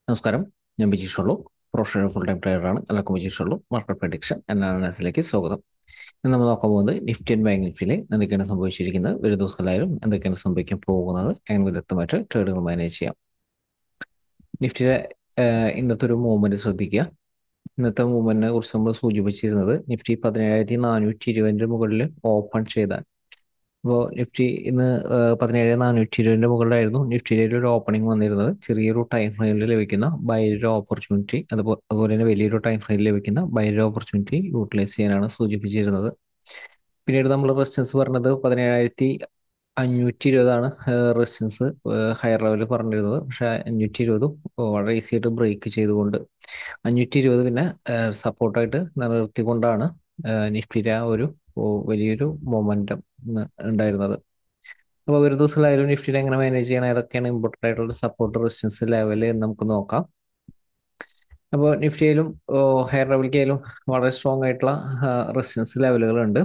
നമസ്കാരം ഞാൻ ബിജീഷ് ഉള്ളു പ്രൊഫഷണൽ ഫുൾ ടൈം ട്രേഡറാണ് എല്ലാവർക്കും ബിജീഷ് ഉള്ളു മാർക്കറ്റ് പ്രഡിക്ഷൻ അനാലിസിലേക്ക് സ്വാഗതം ഇന്ന് നമ്മൾ നോക്കാൻ പോകുന്നത് നിഫ്റ്റി ആൻഡ് ബാങ്ക് നിഫ്റ്റിയിൽ എന്തൊക്കെയാണ് സംഭവിച്ചിരിക്കുന്നത് ഒരു ദിവസങ്ങളിലായാലും എന്തൊക്കെയാണ് സംഭവിക്കാൻ പോകുന്നത് എങ്ങനെ വിദഗ്ധമായിട്ട് ട്രേഡുകൾ മാനേജ് ചെയ്യാം നിഫ്റ്റിയുടെ ആഹ്, ഇന്നത്തെ ഒരു മൂവ്മെന്റ് ശ്രദ്ധിക്കുക ഇന്നത്തെ മൂവ്മെന്റിനെ കുറിച്ച് നമ്മൾ സൂചിപ്പിച്ചിരുന്നത് നിഫ്റ്റി പതിനേഴായിരത്തി നാനൂറ്റി ഇരുപതിന്റെ മുകളിൽ ഓപ്പൺ ചെയ്താൽ അപ്പോൾ നിഫ്റ്റി ഇന്ന് പതിനേഴ് നാനൂറ്റി ഇരുപതിന്റെ മുകളിലായിരുന്നു നിഫ്റ്റിയിലെ ഒരു ഓപ്പണിംഗ് വന്നിരുന്നത് ചെറിയൊരു ടൈം ഫ്രെയിമിൽ ലഭിക്കുന്ന ബൈയുടെ ഓപ്പർച്യൂണിറ്റി അതുപോലെ അതുപോലെ തന്നെ വലിയൊരു ടൈം ഫ്രെയിമിൽ ലഭിക്കുന്ന ബൈയുടെ ഓപ്പർച്യൂണിറ്റി യൂട്ടിലൈസ് ചെയ്യാനാണ് സൂചിപ്പിച്ചിരുന്നത് പിന്നീട് നമ്മൾ റെസിസ്റ്റൻസ് പറഞ്ഞത് പതിനേഴായിരത്തി അഞ്ഞൂറ്റി ഇരുപതാണ് റെസിസ്റ്റൻസ് ഹയർ ലെവലിൽ പറഞ്ഞിരുന്നത് പക്ഷേ അഞ്ഞൂറ്റി ഇരുപതും വളരെ ഈസി ആയിട്ട് ബ്രേക്ക് ചെയ്തുകൊണ്ട് അഞ്ഞൂറ്റി ഇരുപത് പിന്നെ സപ്പോർട്ടായിട്ട് നിലനിർത്തിക്കൊണ്ടാണ് ആഹ് നിഫ്റ്റിയുടെ ആ ഒരു ഓ, വലിയൊരു മൊമെന്റം ഉണ്ടായിരുന്നത് അപ്പോൾ ഒരു ദിവസത്തിലായാലും നിഫ്റ്റിയിൽ എങ്ങനെ മാനേജ് ചെയ്യണം ഏതൊക്കെയാണ് ഇമ്പോർട്ടൻ്റ് ആയിട്ടുള്ള സപ്പോർട്ട് റെസിസ്റ്റൻസ് ലെവൽ എന്ന് നമുക്ക് നോക്കാം അപ്പോൾ നിഫ്റ്റിയിലും ഹയർ ലെവലിക്കായാലും വളരെ സ്ട്രോങ് ആയിട്ടുള്ള റെസിസ്റ്റൻസ് ലെവലുകളുണ്ട്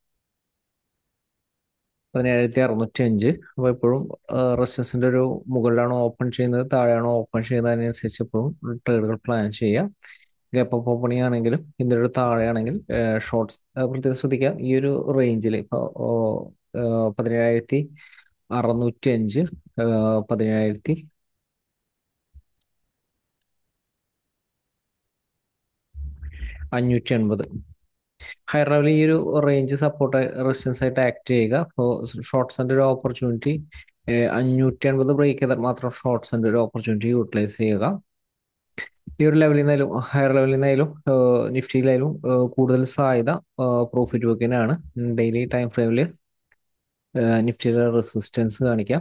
പതിനേഴായിരത്തി അറുന്നൂറ്റി അഞ്ച് അപ്പോൾ എപ്പോഴും റെസിസ്റ്റൻസിൻ്റെ ഒരു മുകളിലാണോ ഓപ്പൺ ചെയ്യുന്നത് താഴെയാണോ ഓപ്പൺ ചെയ്യുന്നത് അതിനനുസരിച്ച് എപ്പോഴും ട്രേഡുകൾ പ്ലാൻ ചെയ്യുക ഗ്യാപ്പ് അപ്പ് ഓപ്പണിംഗ് ആണെങ്കിലും ഇതിൻ്റെ ഒരു താഴെയാണെങ്കിൽ ഷോർട്ട്സ് പ്രത്യേകം ശ്രദ്ധിക്കുക ഈ ഒരു റേഞ്ചിൽ ഇപ്പോൾ പതിനേഴായിരത്തി അറുന്നൂറ്റി അഞ്ച് പതിനേഴായിരത്തി അഞ്ഞൂറ്റി എൺപത് ഹയർ ലെവലിൽ ഈ ഒരു റേഞ്ച് സപ്പോർട്ട് റെസിസ്റ്റൻസ് ആയിട്ട് ആക്ട് ചെയ്യുക അപ്പോൾ ഷോർട്ട്സിൻ്റെ ഒരു ഓപ്പർച്യൂണിറ്റി അഞ്ഞൂറ്റി എൺപത് ബ്രേക്ക് ചെയ്താൽ മാത്രം ഷോർട്ട്സിൻ്റെ ഒരു ഓപ്പർച്യൂണിറ്റി യൂട്ടിലൈസ് ചെയ്യുക ഈ ഒരു ലെവലിൽ നിന്നായാലും ഹയർ ലെവലിൽ നിന്നായാലും നിഫ്റ്റിയിലായാലും ഏഹ് കൂടുതൽ സാധ്യത പ്രോഫിറ്റ് ബുക്കിനാണ് ഡെയിലി ടൈം ഫ്രെയിമിൽ നിഫ്റ്റിയുടെ റെസിസ്റ്റൻസ് കാണിക്കാം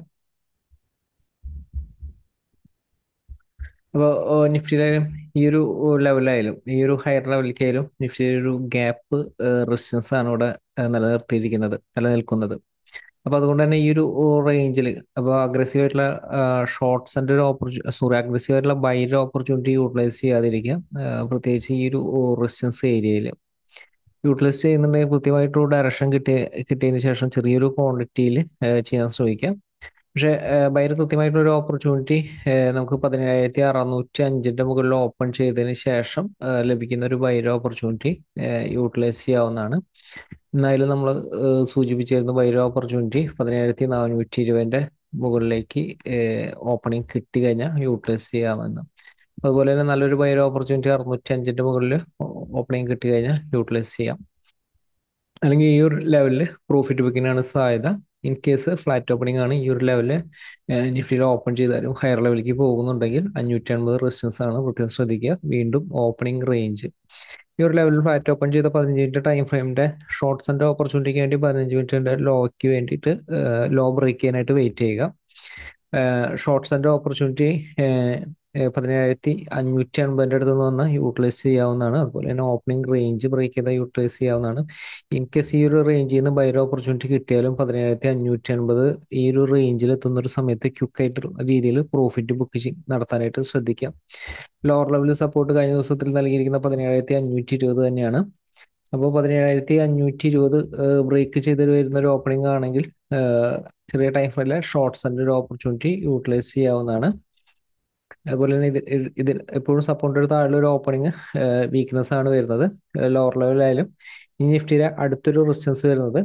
അപ്പോൾ നിഫ്റ്റിയിലായാലും ഈ ഒരു ലെവലായാലും ഈ ഒരു ഹയർ ലെവലിലേക്കായാലും നിഫ്റ്റിയുടെ ഒരു ഗ്യാപ്പ് റെസിസ്റ്റൻസ് ആണ് ഇവിടെ ഏഹ് നിലനിർത്തിയിരിക്കുന്നത് നിലനിൽക്കുന്നത് അപ്പോൾ അതുകൊണ്ട് തന്നെ ഈ ഒരു റേഞ്ചിൽ അപ്പോൾ അഗ്രസീവ് ആയിട്ടുള്ള ഷോർട്ട്സിൻ്റെ ഒരു ഓപ്പർച്യൂ സോറി അഗ്രസീവ് ആയിട്ടുള്ള ബൈയുടെ ഓപ്പർച്യൂണിറ്റി യൂട്ടിലൈസ് ചെയ്യാതിരിക്കുക ഏഹ് പ്രത്യേകിച്ച് ഈ ഒരു റെസിസ്റ്റൻസ് ഏരിയയിൽ യൂട്ടിലൈസ് ചെയ്യുന്നുണ്ടെങ്കിൽ കൃത്യമായിട്ടൊരു ഡയറക്ഷൻ കിട്ടിയ കിട്ടിയതിന് ശേഷം ചെറിയൊരു ക്വാണ്ടിറ്റിയിൽ ചെയ്യാൻ ശ്രമിക്കാം പക്ഷേ ബൈർ കൃത്യമായിട്ടൊരു ഓപ്പർച്യൂണിറ്റി നമുക്ക് പതിനേഴായിരത്തി അറുന്നൂറ്റി അഞ്ചിൻ്റെ മുകളിൽ ഓപ്പൺ ചെയ്തതിന് ശേഷം ഏഹ് ലഭിക്കുന്ന ഒരു ബൈര ഓപ്പർച്യൂണിറ്റി യൂട്ടിലൈസ് ചെയ്യാവുന്നതാണ് എന്നാലും നമ്മൾ സൂചിപ്പിച്ചിരുന്നു ബൈര ഓപ്പർച്യൂണിറ്റി പതിനേഴായിരത്തി നാനൂറ്റി ഇരുപതിൻ്റെ മുകളിലേക്ക് ഓപ്പണിംഗ് കിട്ടി കഴിഞ്ഞാൽ യൂട്ടിലൈസ് ചെയ്യാമെന്ന് അതുപോലെ തന്നെ നല്ലൊരു ബൈര ഓപ്പർച്യൂണിറ്റി അറുന്നൂറ്റി അഞ്ചിൻ്റെ മുകളിൽ ഓപ്പണിംഗ് കിട്ടി കഴിഞ്ഞാൽ യൂട്ടിലൈസ് ചെയ്യാം അല്ലെങ്കിൽ ഈ ഒരു ലെവലിൽ പ്രോഫിറ്റ് ബുക്കിനാണ് സാധ്യത ഇൻ കേസ് ഫ്ലാറ്റ് ഓപ്പണിംഗ് ആണ് ഈ ഒരു ലെവലിൽ നിഫ്റ്റിയിൽ ഓപ്പൺ ചെയ്താലും ഹയർ ലെവലിലേക്ക് പോകുന്നുണ്ടെങ്കിൽ അഞ്ഞൂറ്റി അൻപത് റെസിസ്റ്റൻസ് ആണ് പ്രത്യേകം ശ്രദ്ധിക്കുക വീണ്ടും ഓപ്പണിംഗ് റേഞ്ച് ഈ ഒരു ലെവലിൽ ഫ്ലാറ്റ് ഓപ്പൺ ചെയ്ത പതിനഞ്ച് മിനിറ്റ് ടൈം ഫ്രെയിമിന്റെ ഷോർട്ട്സിന്റെ ഓപ്പർച്യൂണിറ്റിക്ക് വേണ്ടി പതിനഞ്ച് മിനിറ്റിന്റെ ലോയ്ക്ക് വേണ്ടിയിട്ട് ലോ ബ്രേക്ക് ചെയ്യാനായിട്ട് വെയിറ്റ് ചെയ്യുക ഷോർട്ട്സിന്റെ ഓപ്പർച്യൂണിറ്റി പതിനേഴായിരത്തി അഞ്ഞൂറ്റി അൻപതിൻ്റെ അടുത്ത് നിന്ന് വന്ന് യൂട്ടിലൈസ് ചെയ്യാവുന്നതാണ് അതുപോലെ തന്നെ ഓപ്പണിംഗ് റേഞ്ച് ബ്രേക്ക് ചെയ്താൽ യൂട്ടിലൈസ് ചെയ്യാവുന്നതാണ് ഇൻ കേസ് ഈ ഒരു റേഞ്ചിൽ നിന്ന് ബൈര ഓപ്പർച്യൂണിറ്റി കിട്ടിയാലും പതിനേഴായിരത്തി അഞ്ഞൂറ്റി അൻപത് ഈ ഒരു റേഞ്ചിൽ എത്തുന്ന ഒരു സമയത്ത് ക്യുക്കായിട്ട് രീതിയിൽ പ്രോഫിറ്റ് ബുക്ക് നടത്താനായിട്ട് ശ്രദ്ധിക്കാം ലോവർ ലെവൽ സപ്പോർട്ട് കഴിഞ്ഞ ദിവസത്തിൽ നൽകിയിരിക്കുന്ന പതിനേഴായിരത്തി അഞ്ഞൂറ്റി ഇരുപത് തന്നെയാണ് അപ്പോൾ പതിനേഴായിരത്തി അഞ്ഞൂറ്റി ഇരുപത് ബ്രേക്ക് ചെയ്ത് വരുന്ന ഒരു ഓപ്പണിംഗ് ആണെങ്കിൽ ഏഹ് ചെറിയ ടൈം ഫ്രെയിമിലെ ഷോർട്ട്സിൻ്റെ ഒരു ഓപ്പർച്യൂണിറ്റി യൂട്ടിലൈസ് ചെയ്യാവുന്നതാണ് അതുപോലെ തന്നെ ഇത് ഇതിൽ എപ്പോഴും സപ്പോർട്ടിന്റെ താഴെ ഒരു ഓപ്പണിംഗ് വീക്ക്നെസ് ആണ് വരുന്നത് ലോവർ ലെവലായാലും ഈ നിഫ്റ്റിയുടെ അടുത്തൊരു റെസിസ്റ്റൻസ് വരുന്നത്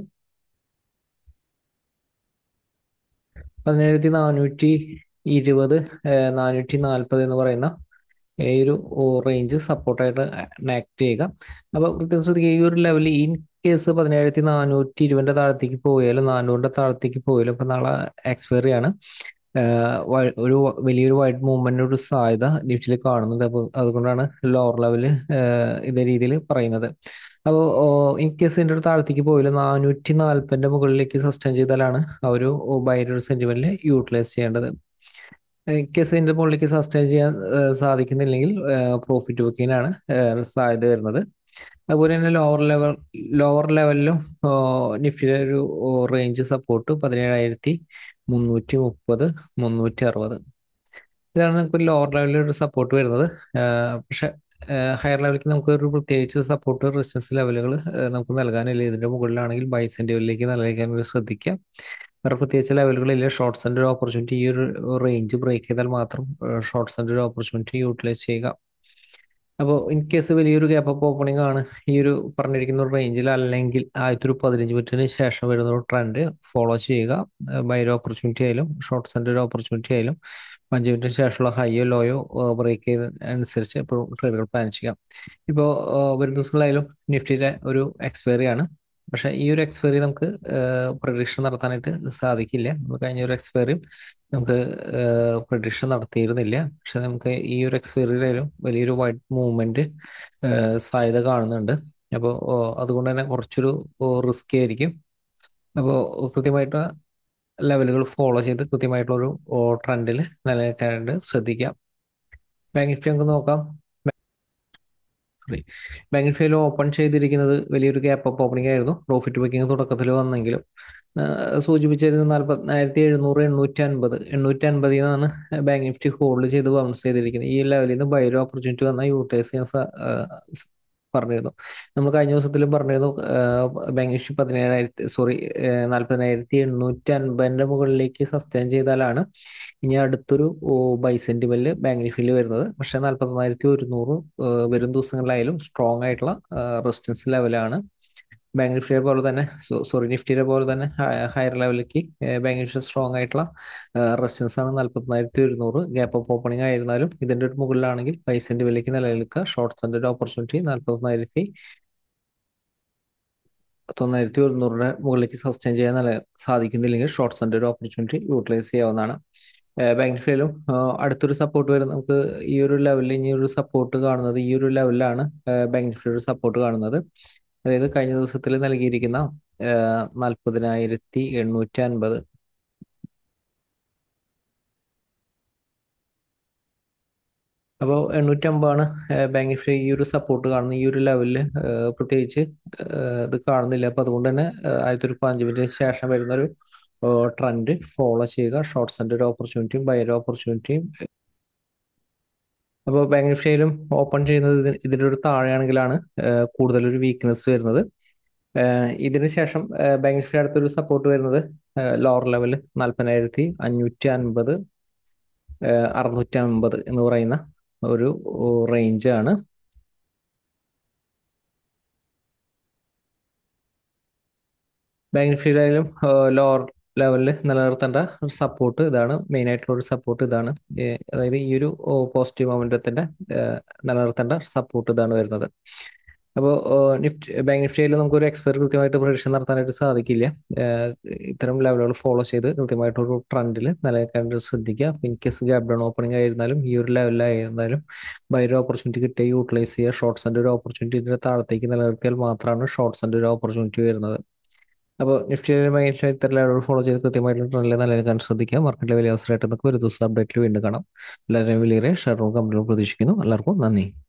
പതിനേഴായിരത്തി നാനൂറ്റി ഇരുപത് നാനൂറ്റി നാൽപ്പത് എന്ന് പറയുന്ന ഈ ഒരു റേഞ്ച് സപ്പോർട്ടായിട്ട് ആക്ട് ചെയ്യുക അപ്പോൾ പ്രത്യേകം ശ്രദ്ധിക്കുക ഈ ഒരു ലെവലിൽ ഇൻ കേസ് പതിനേഴായിരത്തി നാനൂറ്റി ഇരുപതിൻ്റെ താഴത്തേക്ക് പോയാലും നാനൂറിൻ്റെ താഴത്തേക്ക് പോയാലും ഇപ്പം നാളെ എക്സ്പയറി ആണ് ആഹ് വ- ഒരു വലിയൊരു വൈഡ് മൂവ്മെന്റ് ഒരു സാധ്യത നിഫ്റ്റിയിൽ കാണുന്നുണ്ട് അപ്പോൾ അതുകൊണ്ടാണ് ലോവർ ലെവല് ഇതേ രീതിയിൽ പറയുന്നത് അപ്പോൾ ഇൻ കേസ് ഇതിൻ്റെ ഒരു താഴത്തേക്ക് പോയാലും നാനൂറ്റി നാൽപ്പതിൻ്റെ മുകളിലേക്ക് സസ്റ്റെയിൻ ചെയ്താലാണ് ആ ഒരു ബൈയുടെ ഒരു സെന്റിമെന്റിൽ യൂട്ടിലൈസ് ചെയ്യേണ്ടത് ഇൻ കേസ് ഇതിൻ്റെ മുകളിലേക്ക് സസ്റ്റെയിൻ ചെയ്യാൻ ആഹ് സാധിക്കുന്നില്ലെങ്കിൽ പ്രോഫിറ്റ് ബുക്കിങ്ങിനാണ് സാധ്യത വരുന്നത് അതുപോലെ തന്നെ ലോവർ ലെവൽ ലോവർ ലെവലിലും നിഫ്റ്റിയുടെ ഒരു റേഞ്ച് സപ്പോർട്ട് പതിനേഴായിരത്തി മുന്നൂറ്റി മുപ്പത് മുന്നൂറ്റി അറുപത് ഇതാണ് നമുക്ക് ലോവർ ലെവലിൽ ഒരു സപ്പോർട്ട് വരുന്നത് ആഹ് പക്ഷെ ഹയർ ലെവലിലേക്ക് നമുക്ക് ഒരു പ്രത്യേകിച്ച് സപ്പോർട്ട് റെസിസ്റ്റൻസ് ലെവലുകൾ നമുക്ക് നൽകാനില്ല ഇതിന്റെ മുകളിലാണെങ്കിൽ ബൈ സെന്റിലേക്ക് നൽകാൻ ശ്രദ്ധിക്കുക വേറെ പ്രത്യേകിച്ച് ലെവലുകളില്ല ഷോർട്ട്സ് ആൻഡ് ഒരു ഓപ്പർച്യൂണിറ്റി ഈ ഒരു റേഞ്ച് ബ്രേക്ക് ചെയ്താൽ മാത്രം ഷോർട്ട്സ് ആൻഡ് ഒരു ഓപ്പർച്യൂണിറ്റി യൂട്ടിലൈസ് ചെയ്യുക അപ്പോൾ ഇൻ കേസ് വലിയൊരു ഗ്യാപ്പ് അപ്പ് ഓപ്പണിംഗ് ആണ് ഈ ഒരു പറഞ്ഞിരിക്കുന്ന ഒരു റേഞ്ചിൽ അല്ലെങ്കിൽ ആദ്യത്തെ ഒരു പതിനഞ്ച് മിനിറ്റിന് ശേഷം വരുന്ന ഒരു ട്രെൻഡ് ഫോളോ ചെയ്യുക ബൈ ഒരു ഓപ്പർച്യൂണിറ്റി ആയാലും ഷോർട്ട്സ് ആൻഡ് ഒരു ഓപ്പർച്യൂണിറ്റി ആയാലും അഞ്ച് മിനിറ്റിന് ശേഷമുള്ള ഹൈയോ ലോയോ ബ്രേക്ക് ചെയ്ത അനുസരിച്ച് എപ്പോഴും ട്രേഡുകൾ പ്ലാൻ ചെയ്യാം ഇപ്പോൾ വരും ദിവസങ്ങളായാലും നിഫ്റ്റിയുടെ ഒരു എക്സ്പയറി ആണ് പക്ഷേ ഈ ഒരു എക്സ്പയറി നമുക്ക് പ്രഡിക്ഷൻ നടത്താനായിട്ട് സാധിക്കില്ല നമ്മൾ കഴിഞ്ഞ ഒരു എക്സ്പയറിയും നമുക്ക് പ്രഡിക്ഷൻ നടത്തിയിരുന്നില്ല പക്ഷെ നമുക്ക് ഈ ഒരു എക്സ്പയറിയിലായാലും വലിയൊരു വൈഡ് മൂവ്മെന്റ് സാധ്യത കാണുന്നുണ്ട് അപ്പോൾ അതുകൊണ്ട് തന്നെ കുറച്ചൊരു റിസ്ക് ആയിരിക്കും അപ്പോൾ കൃത്യമായിട്ട് ലെവലുകൾ ഫോളോ ചെയ്ത് കൃത്യമായിട്ടുള്ളൊരു ട്രെൻഡിൽ നിലനിൽക്കാനായിട്ട് ശ്രദ്ധിക്കാം ബാങ്ക് നിഫ്റ്റി നമുക്ക് നോക്കാം സോറി ബാങ്ക് നിഫ്റ്റിയിൽ ഓപ്പൺ ചെയ്തിരിക്കുന്നത് വലിയൊരു ഗ്യാപ്പ് അപ്പ് ഓപ്പണിംഗ് ആയിരുന്നു പ്രോഫിറ്റ് ബുക്കിംഗ് തുടക്കത്തിൽ വന്നെങ്കിലും സൂചിപ്പിച്ചിരുന്നത് നാൽപ്പത്തിനായിരത്തി എഴുന്നൂറ് എണ്ണൂറ്റി അൻപത് എണ്ണൂറ്റി അൻപതിൽ നിന്നാണ് ബാങ്ക് നിഫ്റ്റി ഹോൾഡ് ചെയ്ത് ബൗൺസ് ചെയ്തിരിക്കുന്നത് ഈ ലെവലിൽ നിന്ന് ബൈരോ ഓപ്പർച്യൂണിറ്റി വന്നാൽ യൂട്ടിലൈസ് ചെയ്യാൻ പറഞ്ഞിരുന്നു നമ്മൾ കഴിഞ്ഞ ദിവസത്തിലും പറഞ്ഞിരുന്നു ബാങ്ക് നിഫ്റ്റി പതിനേഴായിരത്തി സോറി നാൽപ്പതിനായിരത്തി എണ്ണൂറ്റി അൻപതിൻ്റെ മുകളിലേക്ക് സസ്റ്റെയിൻ ചെയ്താലാണ് ഇനി അടുത്തൊരു ബൈ സെന്റിമെന്റ് ബാങ്ക് നിഫ്റ്റിയിൽ വരുന്നത് പക്ഷേ നാൽപ്പത്തൊന്നായിരത്തി ഒരുന്നൂറ് വരും ദിവസങ്ങളിലായാലും സ്ട്രോങ് ആയിട്ടുള്ള റെസിസ്റ്റൻസ് ലെവലാണ് ബാങ്ക് നിഫ്റ്റിയെ പോലെ തന്നെ സോറി നിഫ്റ്റിയുടെ പോലെ തന്നെ ഹയർ ലെവലിലേക്ക് ബാങ്ക് നിഫ്റ്റി സ്ട്രോങ് ആയിട്ടുള്ള റെസിസ്റ്റൻസ് ആണ് നാൽപ്പത്തൊന്നായിരത്തി ഒരുന്നൂറ് ഗ്യാപ്പ് അപ്പ് ഓപ്പണിംഗ് ആയിരുന്നാലും ഇതിന്റെ ഒരു മുകളിലാണെങ്കിൽ ബൈ സെന്റിമെന്റിലേക്ക് നിലനിൽക്കുക ഷോർട്ട് സെന്റിന്റെ ഓപ്പർച്യൂണിറ്റി നാൽപ്പത്തൊന്നായിരത്തി തൊള്ളായിരത്തി ഒരുന്നൂറിന് മുകളിലേക്ക് സസ്റ്റെയിൻ ചെയ്യാൻ നല്ല സാധിക്കുന്നില്ലെങ്കിൽ ഷോർട്ട് സെന്റർ ഒരു ഓപ്പർച്യൂണിറ്റി യൂട്ടിലൈസ് ചെയ്യാവുന്നതാണ് ബാങ്ക് നിഫ്റ്റിയിലും അടുത്തൊരു സപ്പോർട്ട് വരുന്നത് നമുക്ക് ഈ ഒരു ലെവലിൽ ഇനി ഒരു സപ്പോർട്ട് കാണുന്നത് ഈ ഒരു ലെവലിലാണ് ബാങ്ക് നിഫ്റ്റിയുടെ ഒരു സപ്പോർട്ട് കാണുന്നത് അതായത് കഴിഞ്ഞ ദിവസത്തിൽ നൽകിയിരിക്കുന്ന നാൽപ്പതിനായിരത്തി എണ്ണൂറ്റി അൻപത് അപ്പോൾ എണ്ണൂറ്റമ്പതാണ് ബാങ്ക് നിഫ്റ്റി ഈ ഒരു സപ്പോർട്ട് കാണുന്ന ഈ ഒരു ലെവലിൽ പ്രത്യേകിച്ച് ഇത് കാണുന്നില്ല അപ്പോൾ അതുകൊണ്ട് തന്നെ ആദ്യത്തെ ഒരു പതിനഞ്ച് മിനിറ്റിന് ശേഷം വരുന്ന ഒരു ട്രെൻഡ് ഫോളോ ചെയ്യുക ഷോർട്ട് സെൻ്റർ ഒരു ഓപ്പർച്യൂണിറ്റിയും ബയർ ഓപ്പർച്യൂണിറ്റിയും അപ്പോൾ ബാങ്ക് നിഫ്റ്റിയിലും ഓപ്പൺ ചെയ്യുന്നത് ഇതിൻ്റെ ഒരു താഴെയാണെങ്കിലാണ് കൂടുതലൊരു വീക്ക്നെസ് വരുന്നത് ഇതിന് ശേഷം ബാങ്ക് നിഫ്റ്റി അടുത്തൊരു സപ്പോർട്ട് വരുന്നത് ലോവർ ലെവൽ നാൽപ്പതിനായിരത്തി അഞ്ഞൂറ്റി അൻപത് അറുന്നൂറ്റി അൻപത് എന്ന് പറയുന്ന ഒരു റേഞ്ച് ആണ് ബാങ്ക് നിഫ്റ്റിയിലായാലും ലോവർ ലെവലിൽ നിലനിർത്തേണ്ട ഒരു സപ്പോർട്ട് ഇതാണ് മെയിൻ ആയിട്ടുള്ള ഒരു സപ്പോർട്ട് ഇതാണ് അതായത് ഈ ഒരു പോസിറ്റീവ് മൊമെന്റത്തിന്റെ നിലനിർത്തേണ്ട സപ്പോർട്ട് ഇതാണ് വരുന്നത് അപ്പോൾ നിഫ്റ്റി ബാങ്ക് നിഫ്റ്റിയിൽ നമുക്കൊരു എക്സ്പയർ കൃത്യമായിട്ട് പ്രൊഡിക്ഷൻ നടത്താനായിട്ട് സാധിക്കില്ല ഇത്തരം ലെവലുകൾ ഫോളോ ചെയ്ത് കൃത്യമായിട്ടൊരു ട്രെൻഡിൽ നിലനിൽക്കാനായിട്ട് ശ്രദ്ധിക്കുക in case gap down opening ആയിരുന്നാലും ഈ ഒരു ലെവലിലായിരുന്നാലും ബൈര ഓപ്പർച്യൂണിറ്റി കിട്ടിയ യൂട്ടിലൈസ് ചെയ്യുക ഷോർട്ട്സ് ആൻഡ് ഒരു ഓപ്പർച്യൂണിറ്റി ഇതിന്റെ താഴത്തേക്ക് നിലനിർത്തിയാൽ മാത്രമാണ് ഷോർട്ട്സ് ആൻഡ് ഒരു ഓപ്പർച്യൂണിറ്റി വരുന്നത് അപ്പോൾ നിഫ്റ്റിയിലെ മൈൻഡ് ഇത്തരം ലെവലുകൾ ഫോളോ ചെയ്ത് കൃത്യമായിട്ടുള്ള ട്രെൻഡിൽ നിലനിൽക്കാൻ ശ്രദ്ധിക്കുക മാർക്കറ്റിലെ വലിയ അവസരമായിട്ട് നമുക്ക് ഒരു ദിവസം അപ്ഡേറ്റിൽ വീണ്ടും കാണാം എല്ലാവരെയും വലിയ ഷെയറും കമ്പനികളും പ്രതീക്ഷിക്കുന്നു എല്ലാവർക്കും നന്ദി